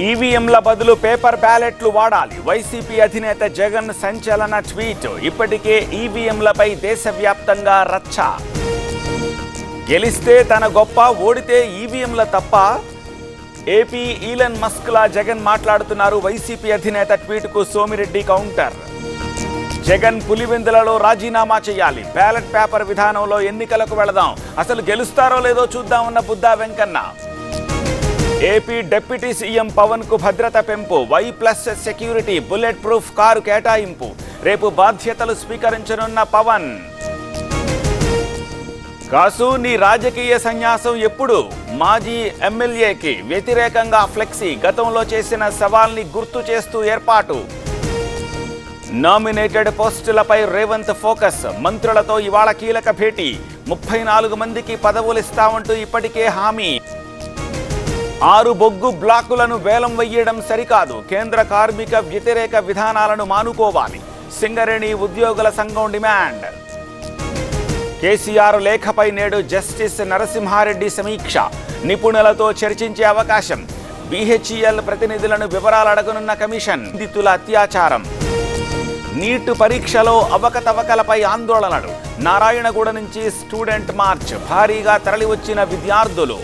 ఈవీఎంల బదులు పేపర్ బ్యాలెట్లు వాడాలి వైసీపీ అధినేత జగన్ సంచలన ట్వీట్ ఇప్పటికే ఈవీఎంలపై దేశవ్యాప్తంగా రచ్చ గెలిస్తే తన గొప్ప ఓడితే ఈవీఎంల తప్ప ఏపీ ఈలన్ మస్క్లా జగన్ మాట్లాడుతున్నారు వైసీపీ అధినేత ట్వీట్కు సోమిరెడ్డి కౌంటర్ జగన్ పులివెందులలో రాజీనామా చేయాలి బ్యాలెట్ పేపర్ విధానంలో ఎన్నికలకు వెళదాం అసలు గెలుస్తారో లేదో చూద్దామన్న Buddha Venkanna AP deputy CM Pawan కు భద్రత పెంపు Y plus security bullet proof car కేటాయింపు రేపు బాధ్యతలు స్వీకరించనున్న పవన్ కాసు నీ రాజకీయ సన్యాసం ఎప్పుడు మాజీ ఎమ్మెల్యేకి వ్యతిరేకంగా ఫ్లెక్సీ గతంలో చేసిన సవాల్ని గుర్తు చేస్తూ ఏర్పాటు నామినేటెడ్ పోస్టులపై రేవంత్ ఫోకస్ మంత్రులతో ఇవాళ కీలక భేటీ ముప్పై నాలుగు మందికి పదవులు ఇస్తామంటూ ఇప్పటికే హామీ ఆరు బొగ్గు బ్లాకులను వేలం వెయ్యడం సరికాదు కేంద్ర కార్మిక వ్యతిరేక విధానాలను మానుకోవాలి సింగరేణి ఉద్యోగుల సంఘం డిమాండ్ కేసీఆర్ లేఖపై నేడు జస్టిస్ నరసింహారెడ్డి సమీక్ష నిపుణులతో చర్చించే అవకాశం బీహెచ్ఈఎల్ ప్రతినిధులను వివరాలు అడగనున్న కమిషన్ నిందితుల అత్యాచారం నీట్ పరీక్షలో అవకతవకలపై ఆందోళనలు నారాయణగూడ నుంచి స్టూడెంట్ మార్చ్ భారీగా తరలివచ్చిన విద్యార్థులు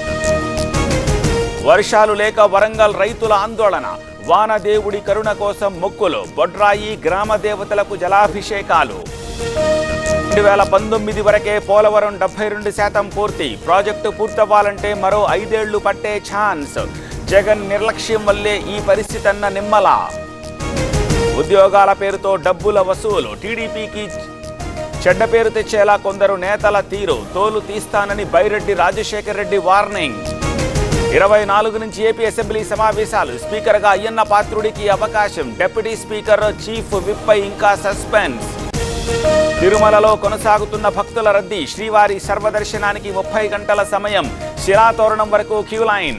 వర్షాలు లేక వరంగల్ రైతుల ఆందోళన వానదేవుడి కరుణ కోసం మొక్కులు బొడ్రాయి గ్రామ దేవతలకు జలాభిషేకాలు రెండు వేల పంతొమ్మిది వరకే పోలవరం డెబ్బై రెండు శాతం పూర్తి ప్రాజెక్టు పూర్తవ్వాలంటే మరో ఐదేళ్లు పట్టే ఛాన్స్ జగన్ నిర్లక్ష్యం వల్లే ఈ పరిస్థితి అన్న నిమ్మల ఉద్యోగాల పేరుతో డబ్బుల వసూలు టీడీపీకి చెడ్డ పేరు తెచ్చేలా కొందరు నేతల తీరు తోలు తీస్తానని బైరెడ్డి రాజశేఖర్ రెడ్డి వార్నింగ్ ఇరవై నాలుగు నుంచి ఏపీ అసెంబ్లీ సమావేశాలు స్పీకర్గా అయ్యన్న పాత్రుడికి అవకాశం డిప్యూటీ స్పీకర్ చీఫ్ విప్ పై ఇంకా సస్పెన్స్ తిరుమలలో కొనసాగుతున్న భక్తుల రద్దీ శ్రీవారి సర్వదర్శనానికి ముప్పై గంటల సమయం శిలాతోరణం వరకు క్యూ లైన్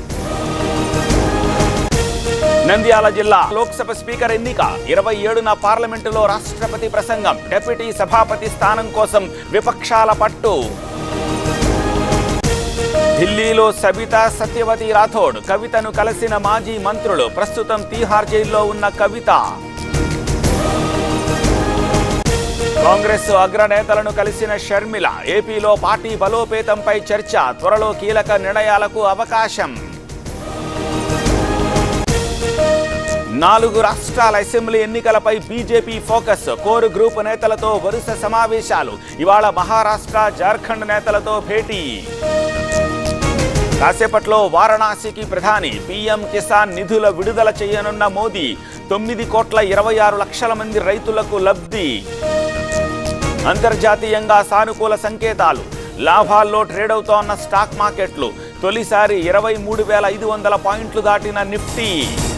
నంద్యాల జిల్లా లోక్సభ స్పీకర్ ఎన్నిక ఇరవై ఏడున పార్లమెంటులో రాష్ట్రపతి ప్రసంగం డిప్యూటీ సభాపతి స్థానం కోసం విపక్షాల పట్టు ఢిల్లీలో సబితా సత్యవతి రాథోడ్ కవితను కలిసిన మాజీ మంత్రులు ప్రస్తుతం తీహార్ జైల్లో ఉన్న కవిత కాంగ్రెస్ అగ్రనేతలను కలిసిన షర్మిల ఏపీలో పార్టీ బలోపేతంపై చర్చ త్వరలో కీలక నిర్ణయాలకు అవకాశం నాలుగు రాష్ట్రాల అసెంబ్లీ ఎన్నికలపై బీజేపీ ఫోకస్ కోర్ గ్రూప్ నేతలతో వరుస సమావేశాలు ఇవాళ మహారాష్ట్ర జార్ఖండ్ నేతలతో భేటీ కాసేపట్లో వారణాసికి ప్రధాని పీఎం కిసాన్ నిధుల విడుదల చేయనున్న మోదీ తొమ్మిది కోట్ల ఇరవై ఆరు లక్షల మంది రైతులకు లబ్ధి అంతర్జాతీయంగా సానుకూల సంకేతాలు లాభాల్లో ట్రేడ్ అవుతోన్న స్టాక్ మార్కెట్లు తొలిసారి ఇరవై మూడు వేల ఐదు వందల పాయింట్లు దాటిన నిఫ్టీ